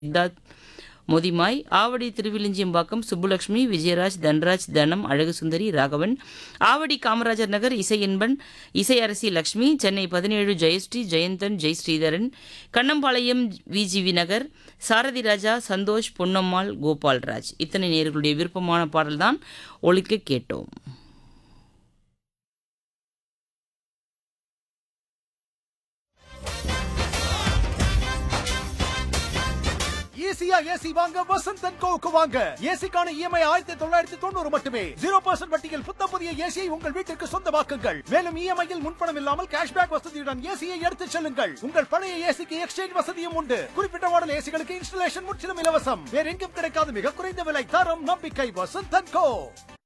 சித்தார்த் மொதிமாய் ஆவடி திருவிலிஞ்சியம்பாக்கம் சுப்புலட்சுமி விஜயராஜ் தன்ராஜ் தனம் அழகுசுந்தரி ராகவன் ஆவடி காமராஜர் நகர் இசை என்பன் இசை அரசி லட்சுமி சென்னை பதினேழு ஜெயஸ்ரீ ஜெயந்தன் ஜெய் ஸ்ரீதரன் கண்ணம்பாளையம் விஜிவி நகர் சாரதி ராஜா சந்தோஷ் பொன்னம்மாள் கோபால்ராஜ் இத்தனை நேர்களுடைய விருப்பமான பாடல்தான் ஒழிக்க கேட்டோம் ஈஸியா ஏசி வாங்க வசந்த் அண்ட் கோவுக்கு வாங்க ஏசிக்கான இஎம்ஐ ஆயிரத்தி தொள்ளாயிரத்தி தொண்ணூறு மட்டுமே ஜீரோ பர்சன்ட் வட்டியில் புத்த புதிய ஏசியை உங்கள் வீட்டிற்கு சொந்தமாக்குங்கள் மேலும் இஎம்ஐயில் முன்பணம் இல்லாமல் கேஷ்பேக் வசதியுடன் ஏசியை எடுத்துச் செல்லுங்கள் உங்கள் பழைய ஏசிக்கு எக்ஸ்சேஞ்ச் வசதியும் உண்டு குறிப்பிட்ட மாடல் ஏசிகளுக்கு இன்ஸ்டலேஷன் முற்றிலும் இலவசம் வேற எங்கும் கிடைக்காத மிக குறைந்த விலை தரம் நம்பிக்கை வசந்த் அண்ட் கோ